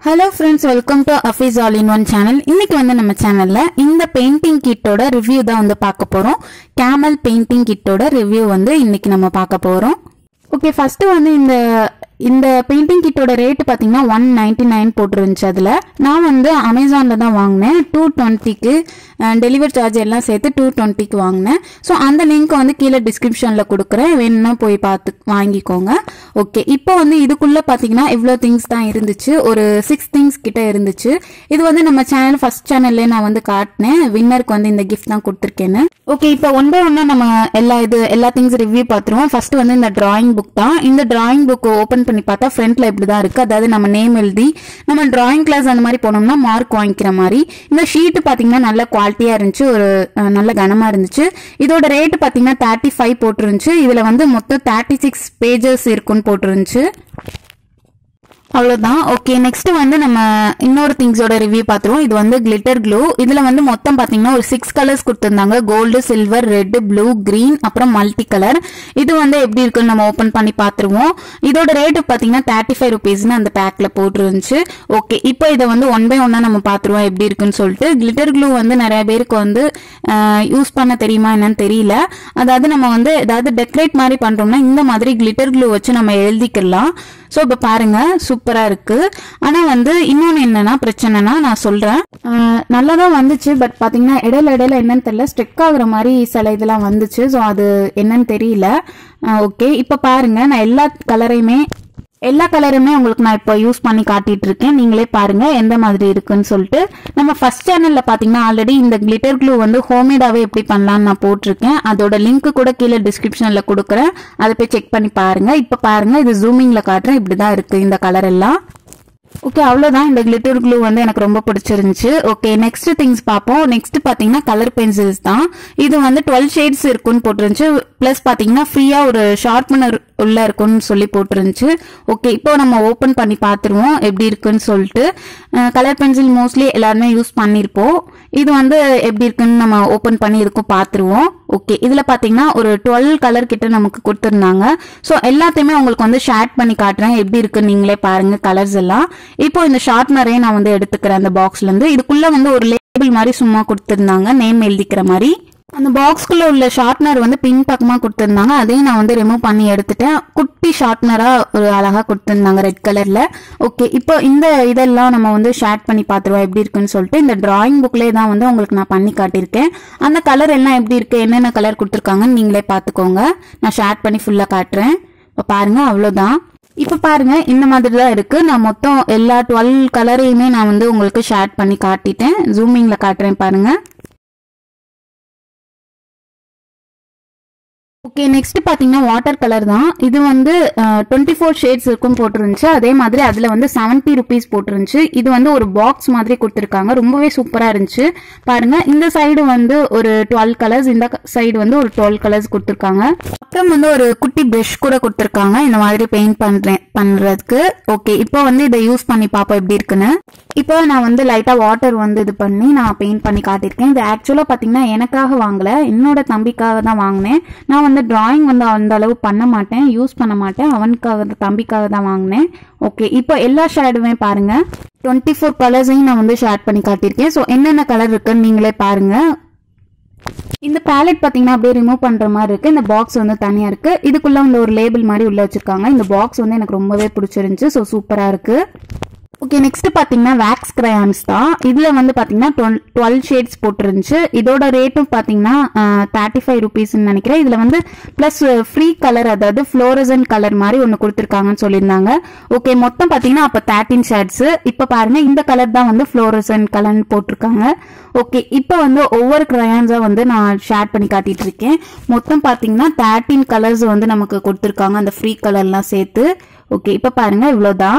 hello friends welcome to அஃபீஸ் all in one channel இன்னைக்கு வந்து நம்ம சேனல்ல இந்த பெயிண்டிங் கிட்டோட ரிவ்யூ தான் வந்து பார்க்க போறோம் கேமல் பெயிண்டிங் கிட்டோட ரிவ்யூ வந்து இன்னைக்கு நம்ம பார்க்க போறோம் ஓகே ஃபர்ஸ்ட் வந்து இந்த இந்த பெயிண்டிங் கிட்டோட ரேட் பார்த்தீங்கன்னா ஒன் நைன்டி நைன் போட்டுருந்துச்சு அதில் நான் வந்து அமேசானில் தான் வாங்கினேன் டூ டுவெண்ட்டிக்கு டெலிவரி சார்ஜ் எல்லாம் சேர்த்து டூ டுவெண்ட்டிக்கு வாங்கினேன் ஸோ அந்த லிங்க் வந்து கீழே டிஸ்கிரிப்ஷனில் கொடுக்குறேன் வேணும்னா போய் பார்த்து வாங்கிக்கோங்க ஓகே இப்போ வந்து இதுக்குள்ளே பார்த்தீங்கன்னா இவ்வளோ திங்ஸ் தான் இருந்துச்சு ஒரு சிக்ஸ் திங்ஸ் கிட்ட இருந்துச்சு இது வந்து நம்ம சேனல் ஃபர்ஸ்ட் சேனல்லே நான் வந்து காட்டினேன் வின்னருக்கு வந்து இந்த கிஃப்ட் தான் கொடுத்துருக்கேன்னு ஓகே இப்போ ஒன் பை ஒன்னா நம்ம எல்லா இது எல்லா திங்ஸ் ரிவ்யூ பார்த்துருவோம் ஃபர்ஸ்ட் வந்து இந்த டிராயிங் புக் தான் இந்த டிராயிங் புக் ஓப்பன் பண்ணி பார்த்தா ஃப்ரண்ட்ல இப்படி தான் இருக்கு அதாவது நம்ம நேம் எழுதி நம்ம டிராயிங் கிளாஸ் அந்த மாதிரி போனோம்னா மார்க் வாங்கிக்கிற மாதிரி இந்த ஷீட் பார்த்தீங்கன்னா நல்ல குவாலிட்டியா இருந்துச்சு ஒரு அஹ், நல்ல கனமா இருந்துச்சு இதோட ரேட் பார்த்தீங்கன்னா தேர்ட்டி ஃபைவ் போட்டுருந்துச்சு இதுல வந்து மொத்தம் தேர்ட்டி சிக்ஸ் பேஜஸ் இருக்குன்னு போட்டுருந்துச்சு அவ்வளோதான் ஓகே நெக்ஸ்ட் வந்து நம்ம இன்னொரு திங்ஸோட ரிவ்யூ பார்த்துருவோம் இது வந்து கிளிட்டர் க்ளூ இதில் வந்து மொத்தம் பார்த்தீங்கன்னா ஒரு சிக்ஸ் கலர்ஸ் கொடுத்துருந்தாங்க gold silver red blue green அப்புறம் மல்டி கலர் இது வந்து எப்படி இருக்குன்னு நம்ம ஓப்பன் பண்ணி பார்த்துருவோம் இதோட ரேட்டு பார்த்தீங்கன்னா தேர்ட்டி ஃபைவ் ருபீஸ்னு அந்த பேக்கில் போட்டுருந்துச்சு ஓகே இப்போ இதை வந்து ஒன் பை ஒன்னாக நம்ம பார்த்துருவோம் எப்படி இருக்குன்னு சொல்லிட்டு கிளிட்டர் க்ளூ வந்து நிறைய பேருக்கு வந்து யூஸ் பண்ண தெரியுமா என்னன்னு தெரியல அதாவது நம்ம வந்து ஏதாவது டெக்கரேட் மாதிரி பண்ணுறோம்னா இந்த மாதிரி கிளிட்டர் க்ளூ வச்சு நம்ம எழுதிக்கலாம் ஸோ இப்போ பாருங்க சூப்பராக இருக்கு ஆனால் வந்து இன்னொன்று என்னன்னா பிரச்சனைனா நான் சொல்கிறேன் நல்லா தான் வந்துச்சு பட் பார்த்தீங்கன்னா இடையில இடையில என்னன்னு தெரியல ஸ்ட்ரெக் ஆகுற மாதிரி சில இதெல்லாம் வந்துச்சு ஸோ அது என்னன்னு தெரியல ஓகே இப்போ பாருங்க நான் எல்லா கலரையுமே எல்லா கலருமே உங்களுக்கு நான் இப்போ யூஸ் பண்ணி காட்டிட்டு இருக்கேன் நீங்களே பாருங்க எந்த மாதிரி இருக்குன்னு சொல்லிட்டு நம்ம ஃபர்ஸ்ட் சேனல்ல பாத்தீங்கன்னா ஆல்ரெடி இந்த கிளிட்டர் க்ளூ வந்து ஹோம்மேடாவே எப்படி பண்ணலாம்னு நான் போட்டிருக்கேன் அதோட லிங்க் கூட கீழே டிஸ்கிரிப்ஷன்ல கொடுக்குறேன் அதை போய் செக் பண்ணி பாருங்க இப்போ பாருங்க இது ஜூமிங்ல காட்டுறேன் இப்படிதான் இருக்கு இந்த கலர் எல்லாம் ஓகே அவ்வளோதான் இந்த கிளிட்டர் க்ளூ வந்து எனக்கு ரொம்ப பிடிச்சிருந்துச்சு ஓகே நெக்ஸ்ட் திங்ஸ் பார்ப்போம் நெக்ஸ்ட் பார்த்தீங்கன்னா கலர் பென்சில்ஸ் தான் இது வந்து டுவெல் ஷேட்ஸ் இருக்குன்னு போட்டிருந்துச்சு ப்ளஸ் பார்த்தீங்கன்னா ஃப்ரீயாக ஒரு ஷார்ப்னர் உள்ள இருக்குன்னு சொல்லி போட்டிருந்துச்சு ஓகே இப்போ நம்ம ஓப்பன் பண்ணி பார்த்துருவோம் எப்படி இருக்குன்னு சொல்லிட்டு கலர் பென்சில் மோஸ்ட்லி எல்லாருமே யூஸ் பண்ணியிருப்போம் இது வந்து எப்படி இருக்குன்னு நம்ம ஓப்பன் பண்ணி இருக்கும் பார்த்துருவோம் ஓகே இதில் பார்த்தீங்கன்னா ஒரு டுவெல் கலர் கிட்ட நமக்கு கொடுத்துருந்தாங்க ஸோ எல்லாத்தையுமே உங்களுக்கு வந்து ஷேர் பண்ணி காட்டுறேன் எப்படி இருக்குன்னு நீங்களே பாருங்க கலர்ஸ் எல்லாம் இப்போ இந்த ஷார்ப்னரே நான் வந்து எடுத்துக்கிறேன் அந்த பாக்ஸ்ல இருந்து இதுக்குள்ள வந்து ஒரு லேபிள் மாதிரி சும்மா கொடுத்துருந்தாங்க நேம் எழுதிக்கிற மாதிரி அந்த பாக்ஸ்குள்ள உள்ள ஷார்ப்னர் வந்து பின் பக்கமா கொடுத்துருந்தாங்க அதையும் நான் வந்து ரிமூவ் பண்ணி எடுத்துட்டேன் குட்டி ஷார்ப்னரா ஒரு அழகா கொடுத்துருந்தாங்க ரெட் கலர்ல ஓகே இப்போ இந்த இதெல்லாம் நம்ம வந்து ஷேர் பண்ணி பார்த்துருவோம் எப்படி இருக்குன்னு சொல்லிட்டு இந்த டிராயிங் புக்லேயே தான் வந்து உங்களுக்கு நான் பண்ணி காட்டியிருக்கேன் அந்த கலர் எல்லாம் எப்படி இருக்கு என்னென்ன கலர் கொடுத்துருக்காங்கன்னு நீங்களே பார்த்துக்கோங்க நான் ஷேர் பண்ணி ஃபுல்லா காட்டுறேன் இப்போ பாருங்க அவ்வளோதான் இப்போ பாருங்க இந்த மாதிரி தான் இருக்கு நான் மொத்தம் எல்லா டுவெல் கலரையுமே நான் வந்து உங்களுக்கு ஷேர் பண்ணி காட்டிட்டேன் ஜூமிங்ல காட்டுறேன் பாருங்க ஓகே நெக்ஸ்ட் பாத்தீங்கன்னா வாட்டர் கலர் தான் இது வந்து டுவெண்ட்டி ஃபோர் ஷேட்ஸ் இருக்கும் போட்டிருந்துச்சு அதே மாதிரி அதுல வந்து செவன்ட்டி ருபீஸ் போட்டிருந்துச்சு இது வந்து ஒரு பாக்ஸ் மாதிரி கொடுத்துருக்காங்க ரொம்பவே சூப்பரா இருந்துச்சு பாருங்க இந்த சைடு வந்து ஒரு டுவெல் கலர்ஸ் இந்த சைடு வந்து ஒரு டுவெல் கலர்ஸ் கொடுத்துருக்காங்க அப்புறம் வந்து ஒரு குட்டி ப்ரஷ் கூட கொடுத்துருக்காங்க இந்த மாதிரி பெயிண்ட் பண்றேன் பண்றதுக்கு ஓகே இப்போ வந்து இதை யூஸ் பண்ணி பார்ப்போம் எப்படி இருக்குன்னு இப்போ நான் வந்து லைட்டா வாட்டர் வந்து இது பண்ணி நான் பெயிண்ட் பண்ணி காட்டியிருக்கேன் இது ஆக்சுவலா பாத்தீங்கன்னா எனக்காக வாங்கல என்னோட தம்பிக்காக தான் வாங்கினேன் நான் வந்து டிராயிங் வந்து அந்த அளவு பண்ண மாட்டேன் யூஸ் பண்ண மாட்டேன் அவனுக்காக தம்பிக்காக தான் வாங்கினேன் ஓகே இப்போ எல்லா ஷேடுமே பாருங்க டுவெண்ட்டி ஃபோர் கலர்ஸையும் நான் வந்து ஷேட் பண்ணி காட்டியிருக்கேன் ஸோ என்னென்ன கலர் இருக்குன்னு நீங்களே பாருங்க இந்த பேலட் பாத்தீங்கன்னா அப்படியே ரிமூவ் பண்ற மாதிரி இருக்கு இந்த பாக்ஸ் வந்து தனியா இருக்கு இதுக்குள்ள வந்து ஒரு லேபிள் மாதிரி உள்ள வச்சிருக்காங்க இந்த பாக்ஸ் வந்து எனக்கு ரொம்பவே பிடிச்சிருந்துச்சு ஸோ சூப்பரா இருக்கு ஓகே நெக்ஸ்ட் பாத்தீங்கன்னா வேக்ஸ் கிரையான்ஸ் தான் இதுல வந்து பாத்தீங்கன்னா டுவெல் ஷேட்ஸ் போட்டுருந்துச்சு இதோட ரேட்டும் பாத்தீங்கன்னா தேர்ட்டி ஃபைவ் ருபீஸ்ன்னு நினைக்கிறேன் இதுல வந்து பிளஸ் ஃப்ரீ கலர் அதாவது ஃப்ளோரசன் கலர் மாதிரி ஒன்று கொடுத்துருக்காங்கன்னு சொல்லியிருந்தாங்க ஓகே மொத்தம் பாத்தீங்கன்னா அப்போ தேர்ட்டின் ஷேட்ஸ் இப்போ பாருங்க இந்த கலர் தான் வந்து ஃப்ளோரசன் கலர்னு போட்டிருக்காங்க ஓகே இப்போ வந்து ஒவ்வொரு கிரையான்ஸா வந்து நான் ஷேர் பண்ணி காட்டிட்டு இருக்கேன் மொத்தம் பாத்தீங்கன்னா தேர்ட்டின் கலர்ஸ் வந்து நமக்கு கொடுத்துருக்காங்க அந்த ஃப்ரீ கலர்லாம் சேர்த்து ஓகே இப்போ பாருங்க இவ்வளோதான்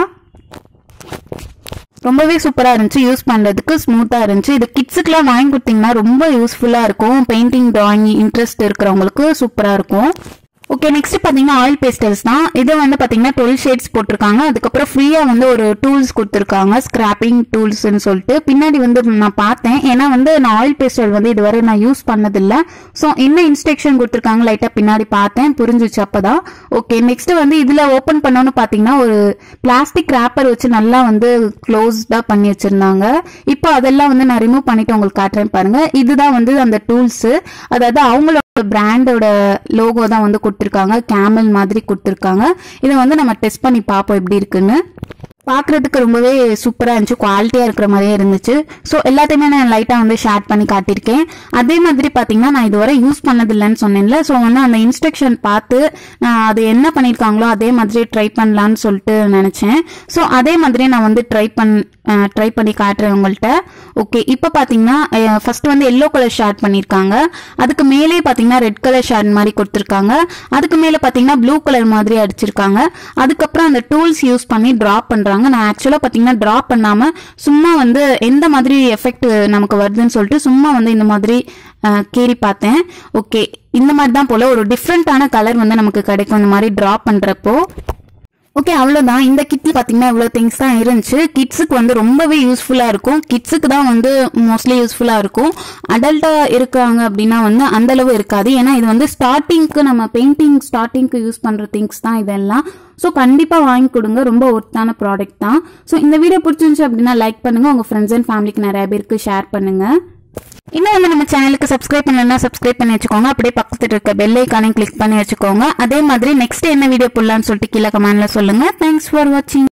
ரொம்பவே சூப்பரா இருந்துச்சு யூஸ் பண்றதுக்கு ஸ்மூத்தா இருந்துச்சு இது கிட்ஸுக்குலாம் வாங்கி கொடுத்தீங்கன்னா ரொம்ப யூஸ்ஃபுல்லா இருக்கும் பெயிண்டிங் டிராயிங் இன்ட்ரெஸ்ட் இருக்கிறவங்களுக்கு சூப்பரா இருக்கும் ஓகே நெக்ஸ்ட் பாத்தீங்கன்னா ஆயில் பேஸ்டல்ஸ் தான் இது வந்து பாத்தீங்கன்னா டுவெல் ஷேட்ஸ் போட்டிருக்காங்க அதுக்கப்புறம் ஃப்ரீயா வந்து ஒரு டூல்ஸ் கொடுத்துருக்காங்க ஸ்கிராப்பிங் டூல்ஸ்னு சொல்லிட்டு பின்னாடி வந்து நான் பார்த்தேன் ஏன்னா வந்து நான் ஆயில் பேஸ்டல் வந்து இதுவரை நான் யூஸ் பண்ணதில்லை ஸோ என்ன இன்ஸ்ட்ரக்ஷன் கொடுத்துருக்காங்க லைட்டா பின்னாடி பார்த்தேன் புரிஞ்சுச்சு அப்பதான் ஓகே நெக்ஸ்ட் வந்து இதுல ஓபன் பண்ணோன்னு பாத்தீங்கன்னா ஒரு பிளாஸ்டிக் ரேப்பர் வச்சு நல்லா வந்து க்ளோஸ்டா பண்ணி வச்சிருந்தாங்க இப்போ அதெல்லாம் வந்து நான் ரிமூவ் பண்ணிட்டு உங்களுக்கு காட்டுறேன் பாருங்க இதுதான் வந்து அந்த டூல்ஸ் அதாவது அவங்களோட பிராண்டோட லோகோ தான் வந்து கொடுத்துருக்காங்க கேமல் மாதிரி கொடுத்துருக்காங்க இதை வந்து நம்ம டெஸ்ட் பண்ணி பார்ப்போம் எப்படி இருக்குன்னு பார்க்கறதுக்கு ரொம்பவே சூப்பராக இருந்துச்சு குவாலிட்டியாக இருக்கிற மாதிரியே இருந்துச்சு ஸோ எல்லாத்தையுமே நான் லைட்டாக வந்து ஷேர் பண்ணி காட்டியிருக்கேன் அதே மாதிரி பார்த்தீங்கன்னா நான் இதுவரை யூஸ் பண்ணதில்லைன்னு சொன்னேன்ல ஸோ வந்து அந்த இன்ஸ்ட்ரக்ஷன் பார்த்து நான் அது என்ன பண்ணியிருக்காங்களோ அதே மாதிரி ட்ரை பண்ணலான்னு சொல்லிட்டு நினச்சேன் ஸோ அதே மாதிரி நான் வந்து ட்ரை பண் ட்ரை பண்ணி காட்டுறேன் உங்கள்கிட்ட ஓகே இப்போ பார்த்தீங்கன்னா ஃபர்ஸ்ட் வந்து எல்லோ கலர் ஷேட் பண்ணியிருக்காங்க அதுக்கு மேலே பார்த்தீங்கன்னா ரெட் கலர் ஷேட் மாதிரி கொடுத்துருக்காங்க அதுக்கு மேலே பார்த்தீங்கன்னா ப்ளூ கலர் மாதிரி அடிச்சிருக்காங்க அதுக்கப்புறம் அந்த டூல்ஸ் யூஸ் பண்ணி ட்ரா பண்ணுறாங்க நான் ஆக்சுவலாக பார்த்தீங்கன்னா ட்ரா பண்ணாமல் சும்மா வந்து எந்த மாதிரி எஃபெக்ட் நமக்கு வருதுன்னு சொல்லிட்டு சும்மா வந்து இந்த மாதிரி அஹ், கீறி பார்த்தேன் ஓகே இந்த மாதிரி தான் போல ஒரு டிஃப்ரெண்ட்டான கலர் வந்து நமக்கு கிடைக்கும் இந்த மாதிரி ட்ரா பண்ணுறப்போ ஓகே அவ்வளோதான் இந்த கிட்ல பார்த்தீங்கன்னா இவ்வளோ திங்ஸ் தான் இருந்துச்சு கிட்ஸுக்கு வந்து ரொம்பவே யூஸ்ஃபுல்லாக இருக்கும் கிட்ஸுக்கு தான் வந்து மோஸ்ட்லி யூஸ்ஃபுல்லாக இருக்கும் அடல்ட்டாக இருக்காங்க அப்படின்னா வந்து அந்த அளவு இருக்காது ஏன்னா இது வந்து ஸ்டார்டிங்க்கு நம்ம பெயிண்டிங் ஸ்டார்டிங்க்கு யூஸ் பண்ணுற திங்ஸ் தான் இதெல்லாம் ஸோ கண்டிப்பாக வாங்கி கொடுங்க ரொம்ப ஒர்த்தான ப்ராடக்ட் தான் ஸோ இந்த வீடியோ பிடிச்சிருந்துச்சு அப்படின்னா லைக் பண்ணுங்க உங்கள் ஃப்ரெண்ட்ஸ் அண்ட் ஃபேமிலிக்கு நிறைய பேருக்கு ஷேர் பண்ணுங்க இன்னும் வந்து நம்ம சேனலுக்கு சப்ஸ்கிரைப் பண்ணலன்னா சப்ஸ்கிரைப் பண்ணி வச்சுக்கோங்க அப்படியே பக்கத்துல இருக்க பெல் ஐக்கானையும் கிளிக் பண்ணி வச்சுக்கோங்க அதே மாதிரி நெக்ஸ்ட் என்ன வீடியோ போடலாம்னு சொல்லிட்டு கீழே கமெண்ட்ல சொல்லுங்க தேங்க்ஸ் ஃபார் வாட்சிங்